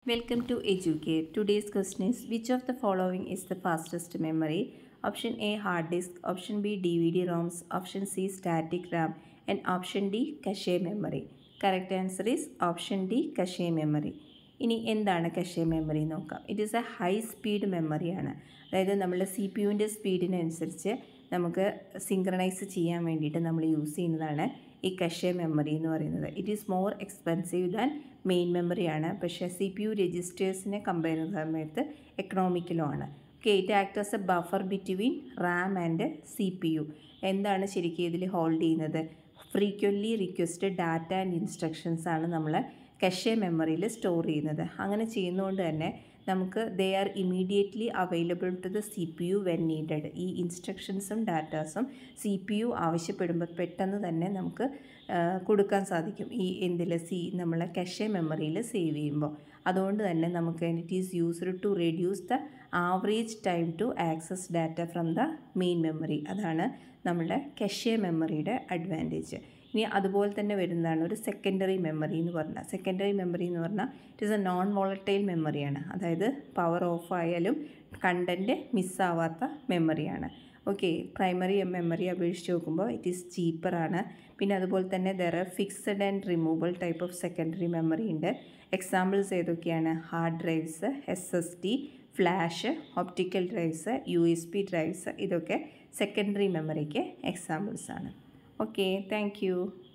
Welcome to Educate. Today's question is which of the following is the fastest memory? Option A hard disk, option B DVD ROMs, option C static RAM, and option D cache memory. Correct answer is option D cache memory. ഇനി എന്താണ് cache memory നോക്കാം it is a high speed മെമ്മറിയാണ് അതായത് നമ്മുടെ C P യുവിൻ്റെ സ്പീഡിനനുസരിച്ച് നമുക്ക് synchronise ചെയ്യാൻ വേണ്ടിയിട്ട് നമ്മൾ യൂസ് ചെയ്യുന്നതാണ് ഈ കഷെ മെമ്മറി എന്ന് പറയുന്നത് it is more expensive than main മെമ്മറിയാണ് പക്ഷേ സി പി യു രജിസ്റ്റേഴ്സിനെ കമ്പയർ ചെയ്യുന്ന സമയത്ത് എക്കണോമിക്കലും ആണ് okay it act as a buffer between RAM and C P U എന്താണ് ശരിക്കും ഇതിൽ ഹോൾഡ് ചെയ്യുന്നത് frequently request data and instructions ആണ് നമ്മൾ കഷെ മെമ്മറിയിൽ സ്റ്റോർ ചെയ്യുന്നത് അങ്ങനെ ചെയ്യുന്നതുകൊണ്ട് തന്നെ നമുക്ക് they are immediately available to the C P U when needed ഈ ഇൻസ്ട്രക്ഷൻസും ഡാറ്റാസും സി പി യു ആവശ്യപ്പെടുമ്പോൾ പെട്ടെന്ന് തന്നെ നമുക്ക് കൊടുക്കാൻ സാധിക്കും ഈ എന്തിൽ സി നമ്മൾ കഷെ മെമ്മറിയിൽ സേവ് ചെയ്യുമ്പോൾ അതുകൊണ്ട് തന്നെ നമുക്ക് it is used to reduce the average time to access data from the main memory അതാണ് നമ്മുടെ കഷെ മെമ്മറിയുടെ അഡ്വാൻറ്റേജ് ഇനി അതുപോലെ തന്നെ വരുന്നതാണ് ഒരു സെക്കൻഡറി മെമ്മറി എന്ന് പറഞ്ഞാൽ സെക്കൻഡറി മെമ്മറി എന്ന് പറഞ്ഞാൽ it is a non volatile മെമ്മറിയാണ് അതായത് പവർ ഓഫ് ആയാലും കണ്ടൻറ്റ് മിസ്സാവാത്ത മെമ്മറിയാണ് ഓക്കെ പ്രൈമറി മെമ്മറി അപേക്ഷിച്ച് നോക്കുമ്പോൾ ഇറ്റ് ഈസ് ചീപ്പറാണ് പിന്നെ അതുപോലെ തന്നെ there are fixed and removable type of secondary memory ഉണ്ട് എക്സാമ്പിൾസ് ഏതൊക്കെയാണ് hard drives S S D flash optical drives U S B drives ഇതൊക്കെ സെക്കൻഡറി മെമ്മറിക്ക് എക്സാമ്പിൾസ് ആണ് Okay, thank you.